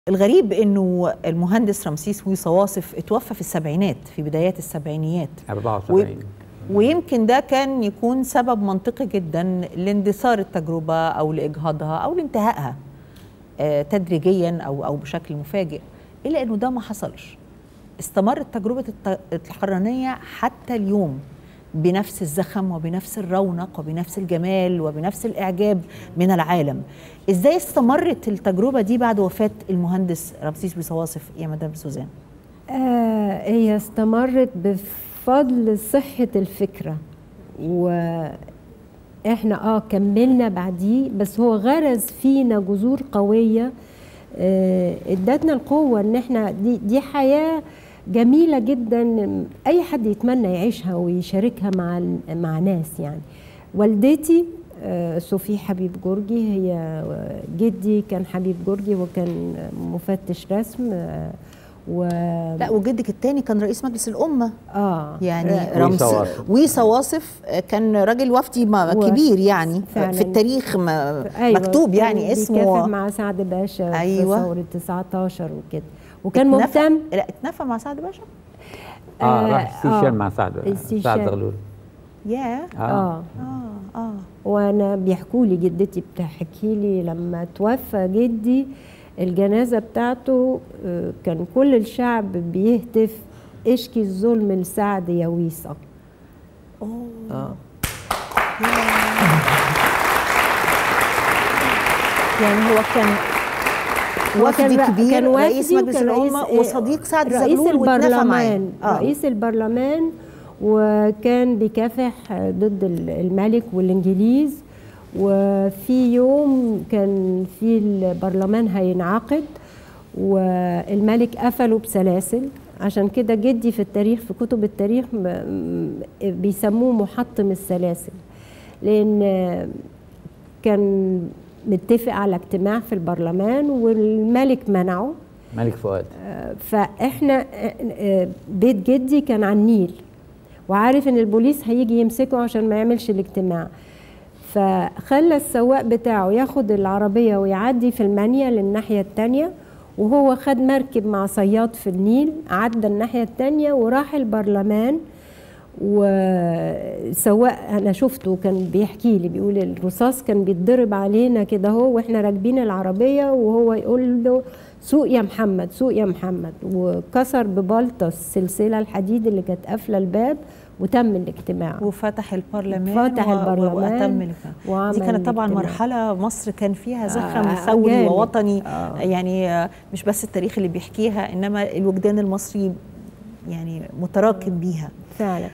الغريب انه المهندس رمسيس ويصا واصف اتوفى في السبعينات في بدايات السبعينيات 74 ويمكن ده كان يكون سبب منطقي جدا لاندثار التجربه او لاجهاضها او لانتهائها آه، تدريجيا او او بشكل مفاجئ الا انه ده ما حصلش استمرت تجربه الت- الحرانيه حتى اليوم بنفس الزخم وبنفس الرونق وبنفس الجمال وبنفس الاعجاب من العالم ازاي استمرت التجربه دي بعد وفاه المهندس رمسيس بيصواصف يا مدام سوزان آه هي استمرت بفضل صحة الفكرة وإحنا آه كملنا بعديه بس هو غرز فينا جذور قوية آه ادتنا القوة إن إحنا دي, دي حياة جميلة جدا أي حد يتمنى يعيشها ويشاركها مع ال- مع ناس يعني والدتي آه، صوفي حبيب جورجي هي جدي كان حبيب جورجي وكان مفتش رسم آه، و لا وجدك الثاني كان رئيس مجلس الامه اه يعني آه، رمز ويصا واصف. ويصا واصف كان راجل وفدي ما- و- كبير يعني فعلاً. في التاريخ ما أيوة مكتوب كان يعني بيكافح اسمه مع سعد باشا أيوة. في ثورة 19 وكده وكان اتنفى- مهتم لا اتنفى مع سعد باشا اه آه، راح آه. السيشل مع سعد السيشل. سعد غلول ياه اه, اه اه اه وانا بيحكوا لي جدتي بتحكي لي لما توفى جدي الجنازه بتاعته آه، كان كل الشعب بيهتف اشكي الظلم لسعد يا ويصه اوه اه يعني هو كان هو وفدي كان- كبير كان رئيس وفدي مجلس وكان رئيس- الامه إيه، وصديق سعد رئيس زغلول واتنفى معاه البرلمان آه. رئيس البرلمان وكان بيكافح ضد ال- الملك والانجليز وفي يوم كان في البرلمان هينعقد والملك قفله بسلاسل عشان كده جدي في التاريخ في كتب التاريخ م- م- بيسموه محطم السلاسل لان كان متفق على اجتماع في البرلمان والملك منعه ملك فؤاد فاحنا بيت جدي كان على النيل وعارف ان البوليس هيجي يمسكه عشان ما يعملش الاجتماع فخلى السواق بتاعه ياخد العربية ويعدي في المانيا للناحية التانية وهو خد مركب مع صياد في النيل عدى الناحية التانية وراح البرلمان وسواق انا شفته كان بيحكي لي بيقول الرصاص كان بيتضرب علينا كده هو واحنا راكبين العربيه وهو يقول له سوق يا محمد سوق يا محمد وكسر ببلطة السلسله الحديد اللي كانت قافله الباب وتم الاجتماع وفتح البرلمان فتح و- البرلمان واتم الاجتماع. وعمل دي كانت طبعا الاجتماع. مرحله مصر كان فيها زخم آه، ثوري جامد. ووطني آه. يعني آه، مش بس التاريخ اللي بيحكيها انما الوجدان المصري يعني متراكم بيها فعلا